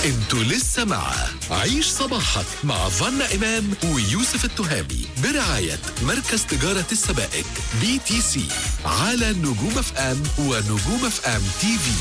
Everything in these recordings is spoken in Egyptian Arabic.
انتوا لسه مع عيش صباحك مع فنا إمام ويوسف التهامي برعاية مركز تجارة السبائك بي تي سي على نجوم اف ام ونجوم اف ام تي في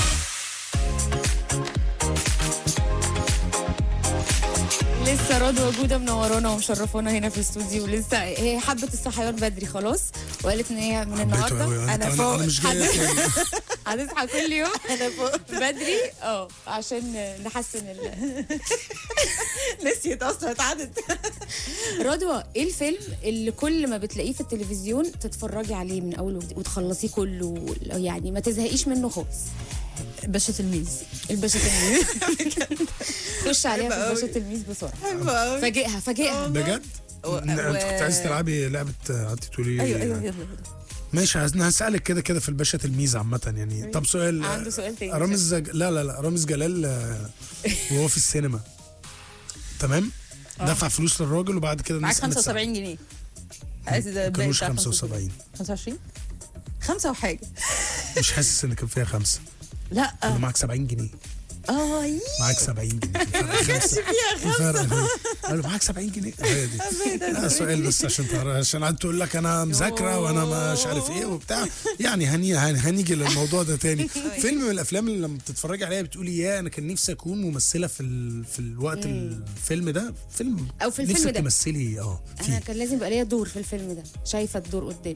لسه رضوى جودة منورانا ومشرفانا هنا في الاستوديو ولسه هي حبت الصحيان بدري خلاص وقالت ان هي من النهارده أوي. انا أنا- فوق أنا مش جاي هت- هتصحى كل يوم انا فوق بدري اه عشان نحسن ال... نسيت اصلا اتعدت رضوى ايه الفيلم اللي كل ما بتلاقيه في التلفزيون تتفرجي عليه من اول وجديد وتخلصيه كله يعني ما تزهقيش منه خالص باشا تلميذ الباشا تلميذ خش عليها في حلوة الباشا أوي. تلميذ بسرعه حلوة قوي فاجئها فاجئها بجد؟ و- انت و- كنت عايز تلعبي لعبه قعدتي تقولي لي ايوه ايوه يلا ماشي عايز- انا هسالك كده كده في الباشا تلميذ عامه يعني طب سؤال عنده سؤال تاني رامز ج... لا لا لا رامز جلال آه، وهو في السينما تمام دفع فلوس للراجل وبعد كده معاك الناس قامت 75 جنيه عايز ده ما الباقي كانوش بتاع 75 25 خمسة وحاجة مش حاسس ان كان فيها خمسه لا انا معاك 70 جنيه اه يي. معاك 70 جنيه ما كانش فيها خمسه قال له معاك 70 جنيه هي دي لا سؤال بس عشان تعرف عشان قعدت تقول لك انا مذاكره وانا مش عارف ايه وبتاع يعني هني هن- هنيجي للموضوع ده تاني فيلم من الافلام اللي لما بتتفرجي عليها بتقولي يا انا كان نفسي اكون ممثله في ال... في الوقت الفيلم ده فيلم أو في الفيلم نفسك ده. تمثلي اه انا فيه كان لازم يبقى ليا دور في الفيلم ده شايفه الدور قدامي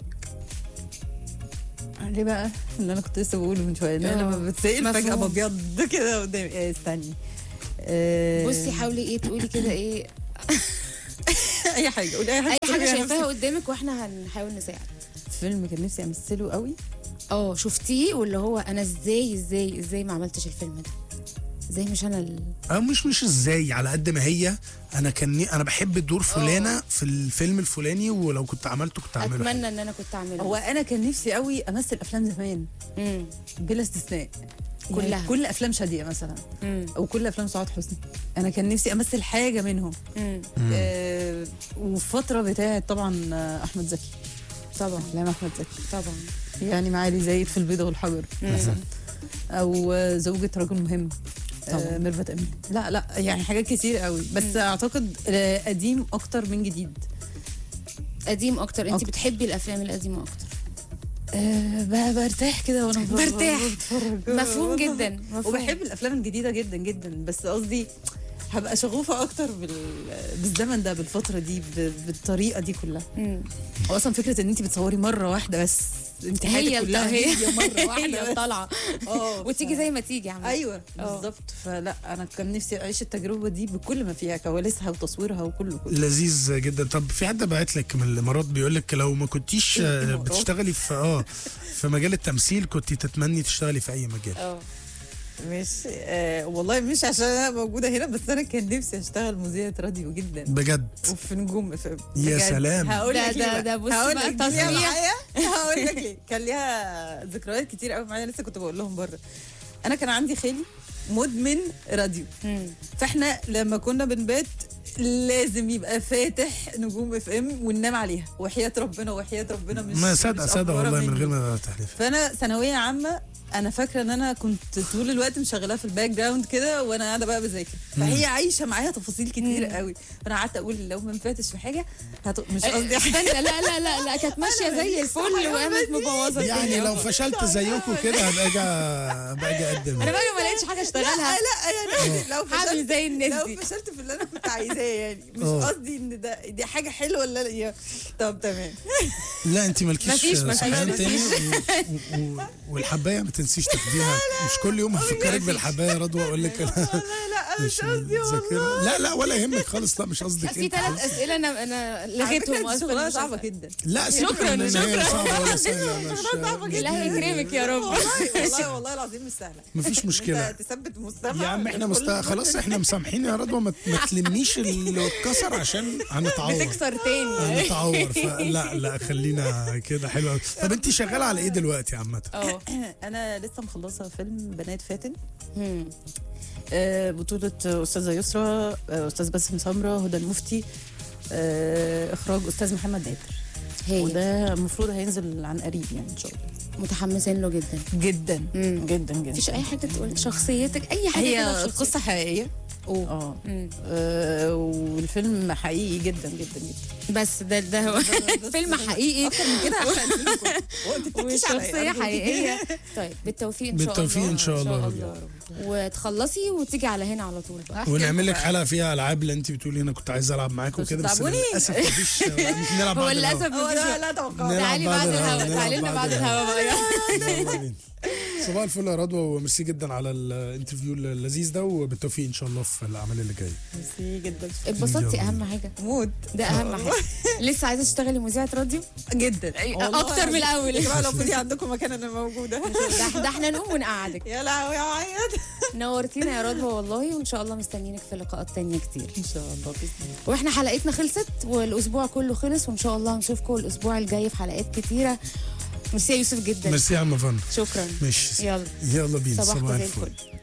ليه بقى اللي انا كنت لسه بقوله من شويه ان انا آه. لما بتسال فجاه مفهوم. ببيض كده قدامي إيه استني آه، بصي حاولي ايه تقولي كده ايه اي حاجه قولي اي حاجه اي حاجه تقوليها شايفاها نفسك. قدامك واحنا هنحاول نساعد فيلم كان نفسي امثله قوي اه شفتيه واللي هو انا ازاي ازاي ازاي ما عملتش الفيلم ده ازاي مش انا ال... أو مش مش ازاي على قد ما هي انا كان انا بحب الدور فلانه في الفيلم الفلاني ولو كنت عملته كنت هعمله اتمنى ان انا كنت اعمله هو انا كان نفسي قوي امثل افلام زمان امم بلا استثناء كلها. يعني كل افلام شاديه مثلا امم او كل افلام سعاد حسني انا كان نفسي امثل حاجه منهم امم آه وفتره بتاعت طبعا آه، احمد زكي طبعا افلام احمد زكي طبعا يعني معالي زايد في البيضه والحجر مثلا او آه، زوجة رجل مهم آه طبعا. ميرفت امين لا لا يعني حاجات كتير قوي بس اعتقد آه، قديم اكتر من جديد قديم اكتر انت أكتر. بتحبي الافلام القديمه اكتر أه ب- برتاح كده وانا ب- برتاح. بتفرج. مفهوم جدا مفهوم. وبحب الافلام الجديده جدا جدا بس قصدي هبقى شغوفه اكتر بال... بالزمن ده بالفتره دي ب... بالطريقه دي كلها مم. هو اصلا فكره ان انت بتصوري مره واحده بس انت هي حياتك كلها هي هي مره واحده هي بس. طالعه اه وتيجي ف- زي ما تيجي عم ايوه اه. بالظبط فلا انا كان نفسي اعيش التجربه دي بكل ما فيها كواليسها وتصويرها وكله كله لذيذ جدا طب في حد بعت لك من الامارات بيقول لك لو ما كنتيش آه، الإمارات؟ بتشتغلي في اه في مجال التمثيل كنت تتمني تشتغلي في اي مجال اه مش آه والله مش عشان انا موجوده هنا بس انا كان نفسي اشتغل مذيعه راديو جدا بجد وفي نجوم اف ام يا بجد. سلام. هقول ده- لك ده- ليه ده بقى. بصي هقول بقى لك ليه تصريح. معايا هقول لك ليه كان ليها ذكريات كتير قوي معايا لسه كنت بقول لهم بره انا كان عندي خالي مدمن راديو مم. فاحنا لما كنا بنبات لازم يبقى فاتح نجوم اف ام وننام عليها وحياه ربنا وحياه ربنا مش ما صدق مش صدق أفورة والله من مني. غير ما تحلف فانا ثانويه عامه انا فاكره ان انا كنت طول الوقت مشغلاها في الباك جراوند كده وانا قاعده بقى بذاكر فهي عايشه معايا تفاصيل كتير قوي فانا قعدت اقول لو ما نفعتش في حاجه هت... مش قصدي استنى لا لا لا لا كانت ماشيه زي الفل وقامت مبوظه يعني الدنيا. لو فشلت زيكم كده هبقى اجي هبقى اجي اقدم انا بقى ما لقيتش حاجه لا اشتغلها لا يعني لو هعمل فشلت زي الناس دي لو فشلت في اللي انا كنت عايزاه يعني مش اه. قصدي ان ده دي حاجه حلوه ولا لا يا- طب تمام لا انت مالكيش مفيش- مفيش- صحيان مفيش. تاني و- و- و- والحبايه ما تنسيش تاخديها مش كل يوم هفكرك بالحبايه رضوى اقول لك انا لا لا انا مش قصدي مذاكرة. لا لا ولا يهمك خالص لا مش قصدك في انت ثلاث اسئله انا انا لغيتهم اصلا اصلا صعبه مش عارفة. جدا لا شكراً، شكرا ان هي شكراً. صعبه ولا سهله مش الله يكرمك يا رب والله والله والله العظيم مش سهله مفيش مشكله انت تثبت مستمع يا عم احنا لكل مست... خلاص احنا مسامحين يا رضوى ما, ما تلمنيش اللي اتكسر عشان هنتعور بتكسر تاني هنتعور فلا لا خلينا كده حلو قوي طب انت شغاله على ايه دلوقتي عامه اه انا لسه مخلصه فيلم بنات فاتن مم. آه، بطولة أستاذة يسرى آه، أستاذ باسم سمرة هدى المفتي آه، إخراج أستاذ محمد نادر هي وده المفروض هينزل عن قريب يعني إن شاء الله متحمسين له جدا جدا مم. جدا جدا مفيش اي حاجه تقول شخصيتك اي حاجه كده هي في شخصيتك. قصه حقيقيه أوه. اه مم. آه، والفيلم حقيقي جدا جدا جدا بس ده ده هو فيلم حقيقي اكتر من كده هحرق الفيلم كله وما تتكيش عليا، وشخصية أرجوكي. حقيقية طيب بالتوفيق ان شاء الله بالتوفيق إن شاء الله. الله وتخلصي وتيجي على هنا على طول بقى أحكي ونعمل لك لكم حلقه فيها العاب اللي انت بتقولي انا كنت عايز العب معاك بس وكده بس تلعبوني؟ للاسف مفيش ممكن نلعب هو بعد للاسف الهوا. هو مفيش لا وقت. لا توقعت نلعب تعالي بعد بعد الهوا، الهوا نلعب تعالي لنا بعد بعد الهوا. الهوا بقى يلا بينا. صباح الفل يا رضوى وميرسي جدا على الانترفيو اللذيذ ده وبالتوفيق ان شاء الله في الاعمال اللي جايه ميرسي جدا اتبسطتي يلا. اهم حاجه موت ده اهم حاجه لسه عايزه تشتغلي مذيعه راديو جدا والله اكتر من الاول يا جماعه لو فضي عندكم مكان انا موجوده ده ده احنا نقوم ونقعدك يا لهوي يا عيط نورتينا يا رضوى والله وان شاء الله مستنيينك في لقاءات تانية كتير ان شاء الله باذن الله واحنا حلقتنا خلصت والاسبوع كله خلص وان شاء الله نشوفكم الاسبوع الجاي في حلقات كتيره ميرسي يا يوسف جدا ميرسي يا عم فن شكرا ماشي يلا يلا بينا صباحكم صباح زي الفل الفل